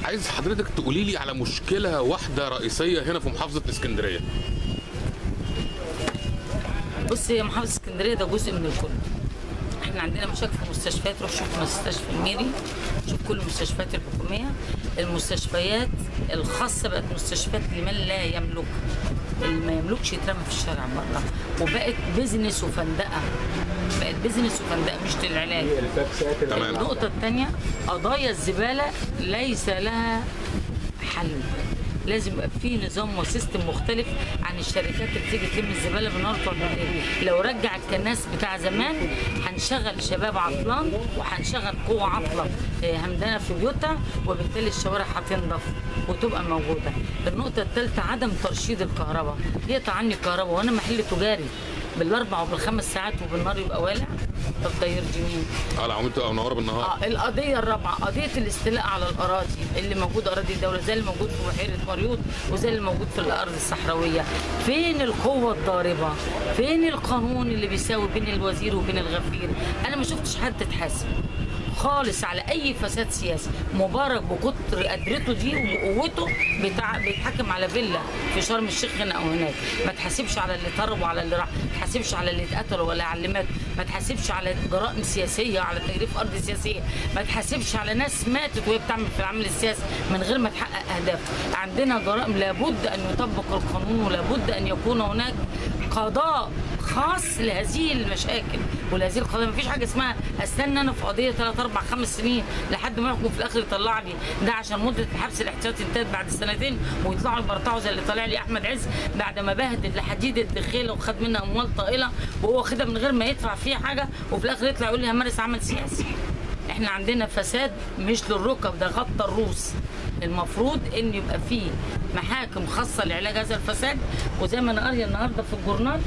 عايز حضرتك تقولي لي على مشكله واحده رئيسيه هنا في محافظه اسكندريه بص هي محافظه اسكندريه ده جزء من الكل احنا عندنا مشاكل في المستشفيات روح شوف مستشفى الميري شوف كل المستشفيات الحكوميه المستشفيات الخاصه بقت مستشفيات لمن لا يملك اللي ما يملكش يترمى في الشارع بره وبقت بيزنس وفندقه بقت بيزنس وفندقه مش للعلاج تمام النقطة الثانية قضايا الزبالة ليس لها حل لازم يبقى في نظام وسيستم مختلف عن الشركات اللي بتيجي تلم الزباله بالنهار وتقعد بالليل لو رجع الكناس بتاع زمان هنشغل شباب عطلان وهنشغل قوه عطله آه، همدانه في بيوتها وبالتالي الشوارع هتنضف وتبقى موجوده النقطه الثالثه عدم ترشيد الكهرباء يقطع عني الكهرباء وانا محل تجاري بالاربع وبالخمس ساعات وبالنار يبقى والع طب ده يرضي مين؟ اه العوامل تبقى منوره بالنهار اه القضيه الرابعه قضيه الاستيلاء على الاراضي اللي موجود اراضي الدوله زي اللي موجود في بحيره مريوط وزي اللي موجود في الارض الصحراويه فين القوه الضاربه فين القانون اللي بيساوي بين الوزير وبين الغفير انا ما شفتش حد اتحاسب خالص على اي فساد سياسي مبارك بكتر قدرته دي وقوته بتاع بيتحكم على فيلا في شرم الشيخ هنا او هناك ما تحاسبش على اللي طرب وعلى اللي راح ما تحاسبش على اللي اتقتل ولا على اللي مات ما تحاسبش على جرائم سياسيه على تجريف ارض سياسيه ما تحاسبش على ناس ماتت وهي بتعمل في العمل السياسي من غير ما تحقق اهداف عندنا جرائم لابد ان يطبق القانون ولابد ان يكون هناك قضاء خاص لهذه المشاكل ولهذه القضايا مفيش حاجه اسمها استنى انا في قضيه 3 4 5 سنين لحد ما يحكم في الاخر يطلع لي ده عشان مده الحبس الاحتياطي انتهت بعد سنتين ويطلعوا يبرطعوا زي اللي طالع لي احمد عز بعد ما بهدل لحديد الدخيله وخد منها اموال طائله وهو خدها من غير ما يدفع فيها حاجه وفي الاخر يطلع يقول لي همارس عمل سياسي احنا عندنا فساد مش للركب ده غطى الروس المفروض ان يبقى فيه محاكم خاصه لعلاج هذا الفساد وزي ما انا قاريه النهارده في الجورنال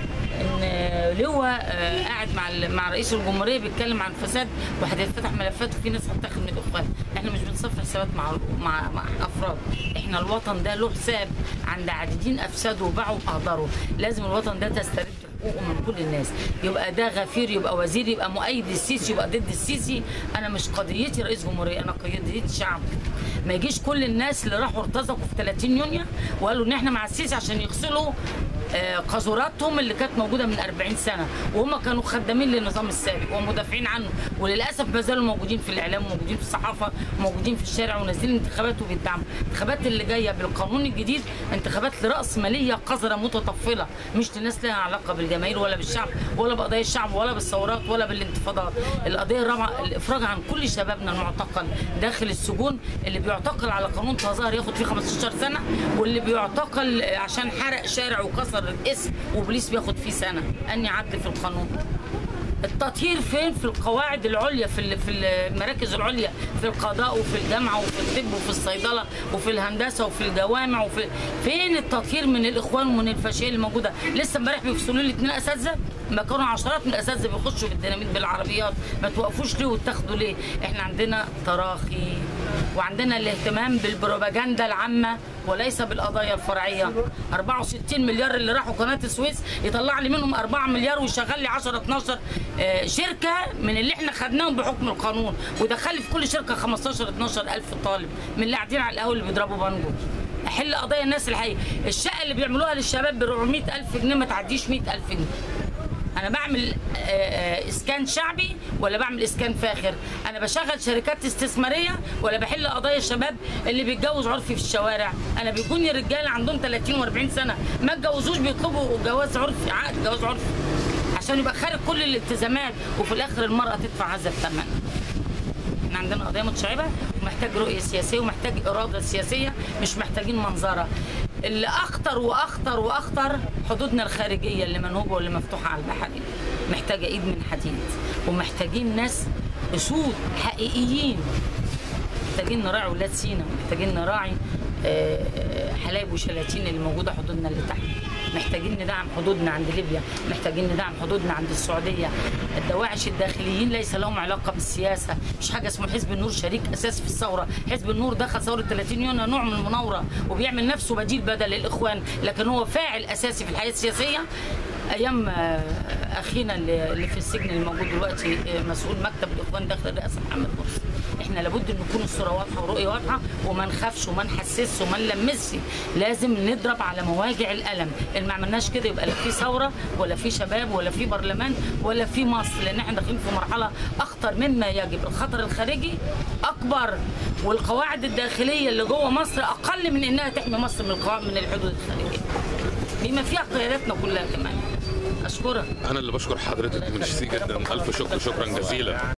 ان لواء آه، قاعد مع ال- مع رئيس الجمهوريه بيتكلم عن فساد وهتتفتح ملفات وفي ناس هتاخد من الاخوان احنا مش بنصفي حسابات مع مع مع افراد احنا الوطن ده له حساب عند عديدين افسدوا وباعوا واهدروا لازم الوطن ده تسترد حقوقه من كل الناس يبقى ده غفير يبقى وزير يبقى مؤيد للسيسي يبقى ضد السيسي انا مش قضيتي رئيس جمهوريه انا قضيتي شعب ما يجيش كل الناس اللي راحوا ارتزقوا في 30 يونيو وقالوا ان احنا مع السيسي عشان يغسلوا آه، قذوراتهم اللي كانت موجوده من 40 سنه وهم كانوا خدامين للنظام السابق ومدافعين عنه وللاسف ما زالوا موجودين في الاعلام وموجودين في الصحافه وموجودين في الشارع ونازلين انتخابات وبيدعموا الانتخابات اللي جايه بالقانون الجديد انتخابات لراس ماليه قذره متطفله مش لناس لها علاقه بالجماهير ولا بالشعب ولا بقضايا الشعب ولا بالثورات ولا بالانتفاضات القضيه الرابعه الافراج عن كل شبابنا المعتقل داخل السجون اللي بيعتقل على قانون تظاهر ياخد فيه 15 سنه واللي بيعتقل عشان حرق شارع وكسر الاسم وبوليس بياخد فيه سنه اني عدل في القانون التطهير فين في القواعد العليا في ال- في المراكز العليا في القضاء وفي الجامعه وفي الطب وفي الصيدله وفي الهندسه وفي الجوامع وفي فين التطهير من الاخوان ومن الفاشيه اللي موجوده لسه امبارح بيفصلوا لي اثنين اساتذه ما كانوا عشرات من الاساتذه بيخشوا بالديناميت بالعربيات ما توقفوش ليه وتاخدوا ليه احنا عندنا تراخي وعندنا الاهتمام بالبروباجندا العامه وليس بالقضايا الفرعيه 64 مليار اللي راحوا قناه السويس يطلع لي منهم 4 مليار ويشغل لي 10 12 آه، شركه من اللي احنا خدناهم بحكم القانون ودخل لي في كل شركه 15 12 الف طالب من اللي قاعدين على القهوه اللي بيضربوا بانجو احل قضايا الناس الحقيقيه الشقه اللي بيعملوها للشباب ب 400 الف جنيه ما تعديش 100 الف جنيه انا بعمل آه، آه، اسكان شعبي ولا بعمل اسكان فاخر انا بشغل شركات استثماريه ولا بحل قضايا الشباب اللي بيتجوز عرفي في الشوارع انا بيكون رجاله عندهم 30 و40 سنه ما اتجوزوش بيطلبوا جواز عرفي عقد جواز عرفي عشان يبقى خارج كل الالتزامات وفي الاخر المراه تدفع هذا الثمن احنا عندنا قضيه متشعبه ومحتاج رؤيه سياسيه ومحتاج اراده سياسيه مش محتاجين منظره اللي اخطر واخطر واخطر حدودنا الخارجيه اللي منهوبه واللي مفتوحه على البحرين محتاجه ايد من حديد ومحتاجين ناس اسود حقيقيين محتاجين نراعي ولاد سينا محتاجين نراعي آه، آه، حلايب وشلاتين اللي موجوده حدودنا اللي تحت محتاجين ندعم حدودنا عند ليبيا محتاجين ندعم حدودنا عند السعوديه الدواعش الداخليين ليس لهم علاقه بالسياسه مش حاجه اسمه حزب النور شريك اساسي في الثوره حزب النور دخل ثوره 30 يونيو نوع من المناوره وبيعمل نفسه بديل بدل الاخوان لكن هو فاعل اساسي في الحياه السياسيه ايام آه، اخينا اللي اللي في السجن اللي موجود دلوقتي آه، مسؤول مكتب الاخوان داخل الرئاسه محمد مرسي احنا لابد ان نكون الصوره واضحه ورؤيه واضحه وما نخافش وما نحسسش وما نلمسش لازم نضرب على مواجع الالم اللي ما عملناش كده يبقى لا في ثوره ولا في شباب ولا في برلمان ولا في مصر لان احنا داخلين في مرحله اخطر مما يجب الخطر الخارجي اكبر والقواعد الداخليه اللي جوه مصر اقل من انها تحمي مصر من القواعد من الحدود الخارجيه بما فيها قياداتنا كلها كمان اشكرك انا اللي بشكر حضرتك من جدا الف شكر شكرا جزيلا